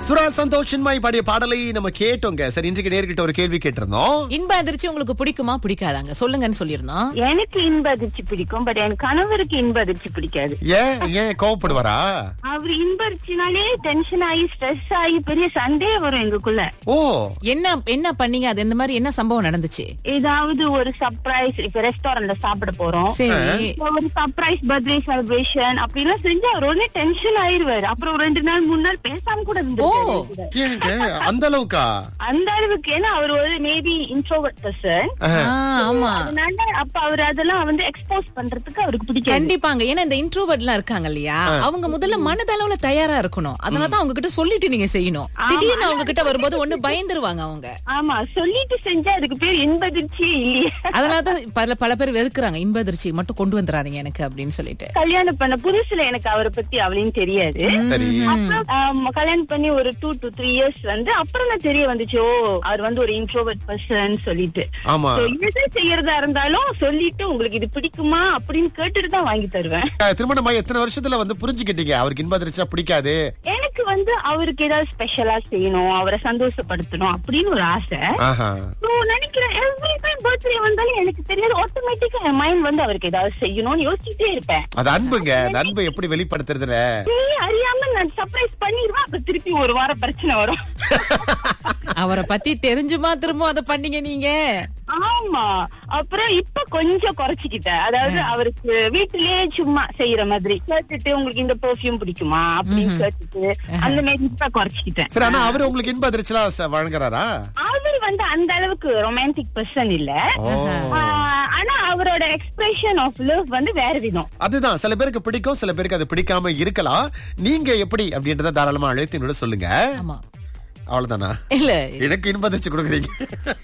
சுரா சந்தோஷ் சின்மாய் பாடிய பாடலை நம்ம கேட்டோங்க சரி இன்றைக்கு நேர்கிட்ட ஒரு கேள்வி கேட்டிருந்தோம் இன்ப அதிர்ச்சி உங்களுக்கு பிடிக்குமா பிடிக்காதாங்க சொல்லுங்கன்னு சொல்லியிருந்தோம் எனக்கு இன்ப அதிர்ச்சி பிடிக்கும் பட் என் கணவருக்கு இன்ப அதிர்ச்சி பிடிக்காது ஏன் ஏன் கோவப்படுவாரா அவர் இன்ப அதிர்ச்சினாலே டென்ஷன் ஆகி ஸ்ட்ரெஸ் ஆகி பெரிய சண்டே வரும் எங்களுக்குள்ள ஓ என்ன என்ன பண்ணீங்க அது இந்த மாதிரி என்ன சம்பவம் நடந்துச்சு ஏதாவது ஒரு சர்ப்ரைஸ் இப்ப ரெஸ்டாரண்ட்ல சாப்பிட போறோம் சரி இப்ப ஒரு சர்ப்ரைஸ் பர்த்டே செலிப்ரேஷன் அப்படி எல்லாம் செஞ்சு அவர் உடனே டென்ஷன் ஆயிருவாரு அப்புறம் ஒரு ரெண்டு நாள் மூணு நாள் பேசாம கூட இருந்திருக்காரு ஓ. என் கூட. ஏங்க அந்த அளவுக்கா அந்த அளவுக்கு ஏன்னா அவர் ஒரு மேபி இன்ட்ரோவர்ட் பர்சன் ஆ, ஆமா அதனால அப்ப அவர் அதெல்லாம் வந்து எக்ஸ்போஸ் பண்றதுக்கு அவருக்கு பிடிக்காது கண்டிப்பாங்க ஏன்னா இந்த இன்ட்ரோவர்ட் எல்லாம் இருக்காங்க இல்லையா அவங்க முதல்ல மனதளவுல தயாரா இருக்கணும் அதனாலதான் அவங்க கிட்ட சொல்லிட்டு நீங்க செய்யணும் திடீர்னு அவங்க கிட்ட வரும்போது ஒண்ணு பயந்துருவாங்க அவங்க ஆமா சொல்லிட்டு செஞ்சா அதுக்கு பேர் இன்பதிர்ச்சியே இல்லையே அதனாலதான் பல பல பேர் வெறுக்கிறாங்க இன்ப அதிர்ச்சி மட்டும் கொண்டு வந்துடாதீங்க எனக்கு அப்படின்னு சொல்லிட்டு கல்யாணம் பண்ண புதுசுல எனக்கு அவரை பத்தி அவளையும் தெரியாது சரி அப்புறம் ஆம், கல்யாணம் பண்ணி ஒரு டூ டு த்ரீ இயர்ஸ் வந்து அப்புறம் தான் தெரிய வந்துச்சு ஓ அவர் வந்து ஒரு இன்ட்ரோவர்ட் பர்சன் சொல்லிட்டு ஆமா So, எது செய்யறதா இருந்தாலும் சொல்லிட்டு உங்களுக்கு இது பிடிக்குமா அப்படின்னு கேட்டுட்டு தான் வாங்கி தருவேன் திருமணமாய் எத்தனை வருஷத்துல வந்து புரிஞ்சுக்கிட்டீங்க அவருக்கு இன்ப அதிர்ச்சியா பிடிக்காது எனக்கு வந்து அவருக்கு ஏதாவது ஸ்பெஷலா செய்யணும் அவரை சந்தோஷப்படுத்தணும் அப்படின்னு ஒரு ஆசை ஆஹா So, நினைக்கிறேன் எவ்ரி டைம் பர்த்டே வந்தாலும் எனக்கு தெரியாது ஆட்டோமேட்டிக்கா என் மைண்ட் வந்து அவருக்கு ஏதாவது செய்யணும்னு யோசிச்சுட்டே இருப்பேன் அது அன்புங்க அந்த அன்பை எப்படி வெளிப்படுத்துறதுல நீ அறியாம நான் சர்ப்ரைஸ் பண்ணிடுவேன் அப்ப திருப்பி ஒரு வாரம் பிரச்சனை வரும் அவரை பத்தி தெரிஞ்சுமா திரும்ப அதை பண்ணீங்க நீங்க ஆமா அப்புறம் இப்ப கொஞ்சம் குறைச்சிக்கிட்டேன் அதாவது அவருக்கு வீட்டிலேயே சும்மா செய்யற மாதிரி கேட்டுட்டு உங்களுக்கு இந்த பெர்ஃபியூம் பிடிக்குமா அப்படின்னு கேட்டுட்டு அந்த மாதிரி இப்ப குறைச்சிக்கிட்டேன் சரி ஆனா அவரு உங்களுக்கு இன்ப அதிர்ச்சிலாம் ச- வழங்குறாரா அவர் வந்து அந்த அளவுக்கு ரொமான்டிக் பர்சன் இல்ல ஓ ஆஹ் ஆனா அவரோட எக்ஸ்பிரஷன் ஆஃப் லவ் வந்து வேற விதம் அதுதான் சில பேருக்கு பிடிக்கும் சில பேருக்கு அது பிடிக்காம இருக்கலாம் நீங்க எப்படி அப்படின்றத தாராளமா அழைத்து என்னோட சொல்லுங்க ஆமா அவ்வளவுதானா இல்ல எனக்கு இன்ப அதிர்ச்சி கொடுக்குறீங்க